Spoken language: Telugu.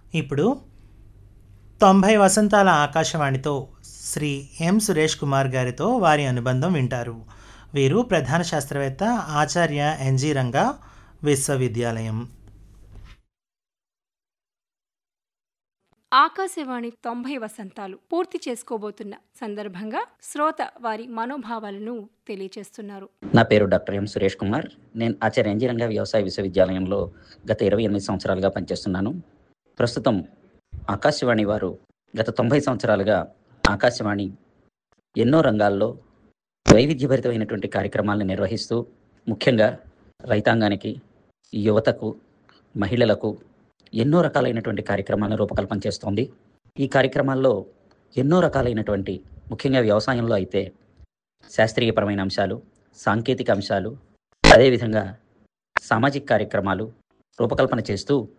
ఇప్పుడు తొంభై వసంతాల ఆకాశవాణితో శ్రీ ఎం సురేష్ కుమార్ గారితో వారి అనుబంధం వింటారు వీరు ప్రధాన శాస్త్రవేత్త ఆచార్య ఎన్జి రంగా విశ్వవిద్యాలయం ఆకాశవాణి తొంభై వసంతాలు పూర్తి చేసుకోబోతున్న సందర్భంగా శ్రోత వారి మనోభావాలను తెలియచేస్తున్నారు నా పేరు డాక్టర్ ఎం సురేష్ కుమార్ నేను ఆచార్య ఎంజీరంగ వ్యవసాయ విశ్వవిద్యాలయంలో గత ఇరవై ఎనిమిది సంవత్సరాలుగా పనిచేస్తున్నాను ప్రస్తుతం ఆకాశవాణి వారు గత తొంభై సంవత్సరాలుగా ఆకాశవాణి ఎన్నో రంగాల్లో వైవిధ్యభరితమైనటువంటి కార్యక్రమాలను నిర్వహిస్తూ ముఖ్యంగా రైతాంగానికి యువతకు మహిళలకు ఎన్నో రకాలైనటువంటి కార్యక్రమాలను రూపకల్పన చేస్తోంది ఈ కార్యక్రమాల్లో ఎన్నో రకాలైనటువంటి ముఖ్యంగా వ్యవసాయంలో అయితే శాస్త్రీయపరమైన అంశాలు సాంకేతిక అంశాలు అదేవిధంగా సామాజిక కార్యక్రమాలు రూపకల్పన చేస్తూ